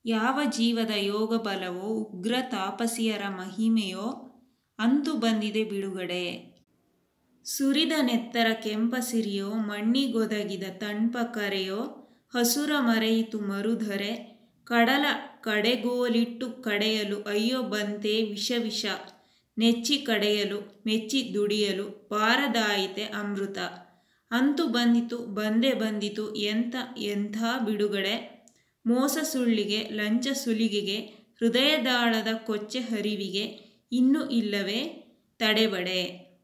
ಯಾವ ಜೀವದ ಯೋಗ ಬಲವೋ ಉಗ್ರ ತಾಪಸಿಯರ ಮಹಿಮೆಯೋ ಅಂತು ಬಂದಿದೆ ಬಿಡುಗಡೆ ಸುರಿದ ನೆತ್ತರ ಕೆಂಪಸಿರಿಯೋ ಮಣ್ಣಿಗೊದಗಿದ ತಣ್ಪ ಕರೆಯೋ ಹಸುರ ಮರೆಯಿತು ಮರುಧರೆ ಕಡಲ ಕಡೆಗೋಲಿಟ್ಟು ಕಡೆಯಲು ಅಯ್ಯೋ ಬಂತೆ ವಿಷ ವಿಷ ನೆಚ್ಚಿ ಕಡೆಯಲು ಮೆಚ್ಚಿ ದುಡಿಯಲು ಬಾರದಾಯಿತೆ ಅಮೃತ ಅಂತು ಬಂದಿತು ಬಂದೇ ಬಂದಿತು ಎಂಥ ಎಂಥ ಬಿಡುಗಡೆ ಮೋಸ ಸುಳ್ಳಿಗೆ ಲಂಚ ಸುಲಿಗೆಗೆ ಹೃದಯದಾಳದ ಕೊಚ್ಚೆ ಹರಿವಿಗೆ ಇನ್ನೂ ಇಲ್ಲವೇ ತಡೆಬಡೆ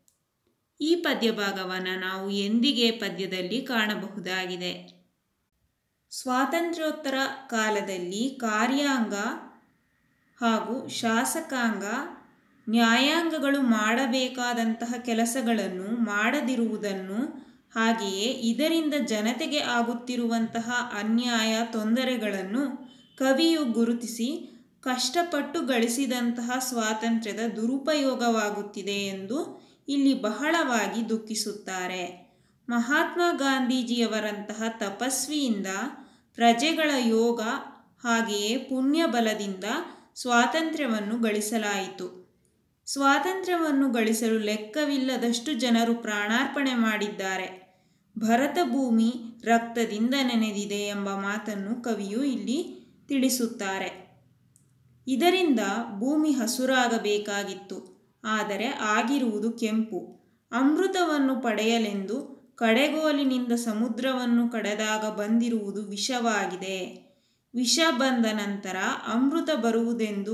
ಈ ಪದ್ಯಭಾಗವನ್ನು ನಾವು ಎಂದಿಗೆ ಪದ್ಯದಲ್ಲಿ ಕಾಣಬಹುದಾಗಿದೆ ಸ್ವಾತಂತ್ರ್ಯೋತ್ತರ ಕಾಲದಲ್ಲಿ ಕಾರ್ಯಾಂಗ ಹಾಗೂ ಶಾಸಕಾಂಗ ನ್ಯಾಯಾಂಗಗಳು ಮಾಡಬೇಕಾದಂತಹ ಕೆಲಸಗಳನ್ನು ಮಾಡದಿರುವುದನ್ನು ಹಾಗೆಯೇ ಇದರಿಂದ ಜನತೆಗೆ ಆಗುತ್ತಿರುವಂತಹ ಅನ್ಯಾಯ ತೊಂದರೆಗಳನ್ನು ಕವಿಯು ಗುರುತಿಸಿ ಕಷ್ಟಪಟ್ಟು ಗಳಿಸಿದಂತಹ ಸ್ವಾತಂತ್ರ್ಯದ ದುರುಪಯೋಗವಾಗುತ್ತಿದೆ ಎಂದು ಇಲ್ಲಿ ಬಹಳವಾಗಿ ದುಃಖಿಸುತ್ತಾರೆ ಮಹಾತ್ಮ ಗಾಂಧೀಜಿಯವರಂತಹ ತಪಸ್ವಿಯಿಂದ ಪ್ರಜೆಗಳ ಯೋಗ ಹಾಗೆಯೇ ಪುಣ್ಯ ಬಲದಿಂದ ಸ್ವಾತಂತ್ರ್ಯವನ್ನು ಗಳಿಸಲಾಯಿತು ಸ್ವಾತಂತ್ರ್ಯವನ್ನು ಗಳಿಸಲು ಲೆಕ್ಕವಿಲ್ಲದಷ್ಟು ಜನರು ಪ್ರಾಣಾರ್ಪಣೆ ಮಾಡಿದ್ದಾರೆ ಭರತ ಭೂಮಿ ರಕ್ತದಿಂದ ನೆನೆದಿದೆ ಎಂಬ ಮಾತನ್ನು ಕವಿಯು ಇಲ್ಲಿ ತಿಳಿಸುತ್ತಾರೆ ಇದರಿಂದ ಭೂಮಿ ಹಸುರಾಗಬೇಕಾಗಿತ್ತು ಆದರೆ ಆಗಿರುವುದು ಕೆಂಪು ಅಮೃತವನ್ನು ಪಡೆಯಲೆಂದು ಕಡೆಗೋಲಿನಿಂದ ಸಮುದ್ರವನ್ನು ಕಡೆದಾಗ ಬಂದಿರುವುದು ವಿಷವಾಗಿದೆ ವಿಷ ಬಂದ ನಂತರ ಅಮೃತ ಬರುವುದೆಂದು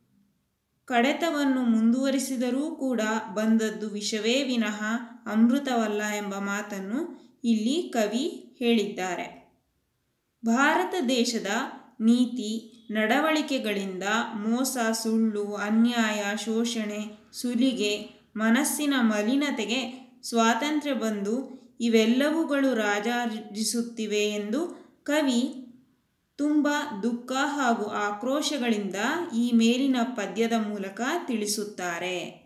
ಕಡೆತವನ್ನು ಮುಂದುವರಿಸಿದರೂ ಕೂಡ ಬಂದದ್ದು ವಿಷವೇ ವಿನಃ ಅಮೃತವಲ್ಲ ಎಂಬ ಮಾತನ್ನು ಇಲ್ಲಿ ಕವಿ ಹೇಳಿದ್ದಾರೆ ಭಾರತ ದೇಶದ ನೀತಿ ನಡವಳಿಕೆಗಳಿಂದ ಮೋಸ ಸುಳ್ಳು ಅನ್ಯಾಯ ಶೋಷಣೆ ಸುಲಿಗೆ ಮನಸ್ಸಿನ ಮಲಿನತೆಗೆ ಸ್ವಾತಂತ್ರ್ಯ ಬಂದು ಇವೆಲ್ಲವುಗಳು ರಾಜಾರಿಸುತ್ತಿವೆ ಎಂದು ಕವಿ ತುಂಬ ದುಃಖ ಹಾಗೂ ಆಕ್ರೋಶಗಳಿಂದ ಈ ಮೇಲಿನ ಪದ್ಯದ ಮೂಲಕ ತಿಳಿಸುತ್ತಾರೆ